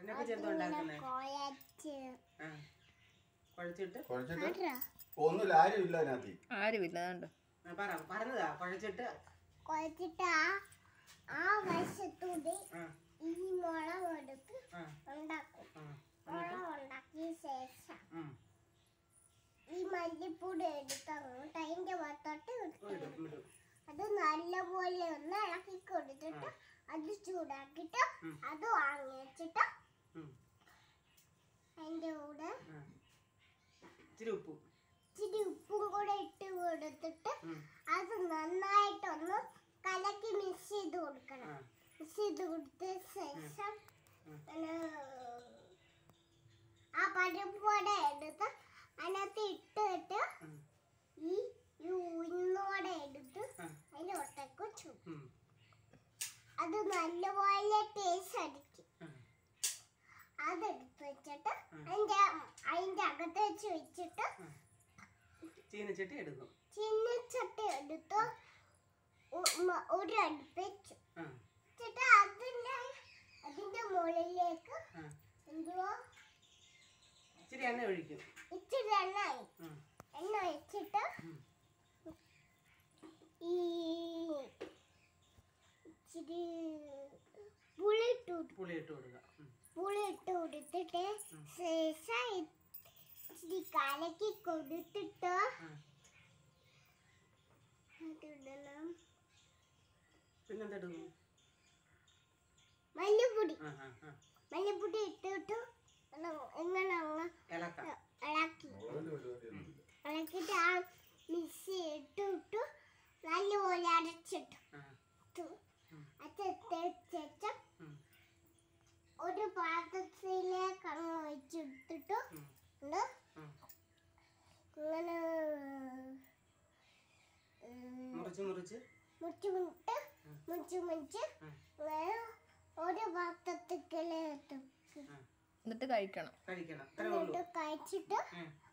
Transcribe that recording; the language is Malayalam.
തോരനൊക്കെ ചെറുപ്പം ഉണ്ടാക്കുന്നേ കുഴച്ച് ആ കുഴച്ചിട്ട് കുഴച്ചിട്ട് ആരാ? ഒന്നുമില്ല ആരും ഇല്ല അതിനകത്ത് ആരുമില്ല അതുകൊണ്ട് ആ, പറ പറഞ്ഞതാ കുഴച്ചിട്ട് കുഴച്ചിട്ട് ആ ആ വശത്തൂടെ ആ ഈ മുളക് എടുത്ത് ആ ഉണ്ടാക്കും ആ മുളക് ഉണ്ടാക്കിയ ശേഷം ഉം. ഈ മല്ലിപ്പൊടി എടുത്ത് അങ്ങോട്ട് അതിന്റെ പുറത്തോട്ട് ഇട്ടു ഇടും ഇടും അത് നല്ലപോലെ ഒന്ന് ഇളക്കി കൊടുത്തിട്ട് അത് ചൂടാക്കിയിട്ട് ഉം. അത് വാങ്ങി വെച്ചിട്ട് ഉം. അതിന്റെ കൂടെ ആ. ഇച്ചിരി ഉപ്പും ഇച്ചിരി ഉപ്പും കൂടെ ഇട്ട് കൊടുത്തിട്ട് ഉം. അത് നന്നായിട്ടൊന്ന് കലക്കി മിക്സ് ചെയ്ത് കൊടുക്കണം ആ മിക്സ് ചെയ്ത് കൊടുത്ത ശേഷം ഉം. പിന്നെ ആ പരിപ്പോടെ എടുത്ത് അതിനകത്ത് ഇട്ടിട്ട് ഉം. ഈ ഈ ഉഴുന്നോടെ എടുത്ത് ആ. അതിന്റെ ഒട്ടക്ക് വെച്ചു ഉം. അത് നല്ലപോലെ ടേസ്റ്റ് അടിക്കും ആ. അതെടുത്ത് വെച്ചിട്ട് ഉം. അതിന്റെ അതിന്റെ അകത്ത് വെച്ച് വെച്ചിട്ട് ചീനച്ചട്ടി എടുക്കും ചിന്നച്ചട്ടി എടുത്ത് ഒ- മ- ഒരു അടുപ്പ് വെച്ചു ആ വെച്ചിട്ട് അതിന്റെ അതിന്റെ മുകളിലേക്ക് ആ എന്തുവാ ഇച്ചിരി എണ്ണ ഒഴിക്കും ഇച്ചിരി എണ്ണ ഒഴി- ഉം. എണ്ണ വെച്ചിട്ട് ഉം. ഈ ഇച്ചിരി പുളി ഇട്ട് കൊടുക്കും പുളി ഇട്ട് കൊടുക്കുക ഉം. പുളി ഇട്ട് കൊടുത്തിട്ട് ശേഷം ഇച്ചിരി കലക്കി കൊടുത്തിട്ട് ആ. അതിടണം പിന്നെന്താ ഇടും മല്ലിപ്പൊടി ആ ആ ആ മല്ലിപ്പൊടി ഇട്ടിട്ട് എങ്ങനെ അങ്ങ് ഇളക്കാം ഇളക്കി മുളകിന്റെ പരിപാടിയൊന്നുമില്ല ഇളക്കിയിട്ട് ആ മിക്സി ഇട്ടിട്ട് നല്ലപോലെ അരച്ചിട്ടു ആ അച്ചിട്ട് ശേഷം ഉം. ഒരു പാത്രത്തിലേക്ക് അങ്ങ് വെച്ചെടുത്തിട്ട് ഉം. ഉണ്ട് ഉം. ഇങ്ങനെ മുറിച്ച് മുറിച്ച് മുറിച്ച് മുട്ട് മുറിച്ച് മുറിച്ച് ഉം. ഇങ്ങനെ ഒരു പാത്രത്തിലേക്ക് ആ. എന്നിട്ട് കഴിക്കണം കഴിക്കണം അത്രേ ഉള്ളൂ എന്നിട്ട് കഴിച്ചിട്ട് ഉം.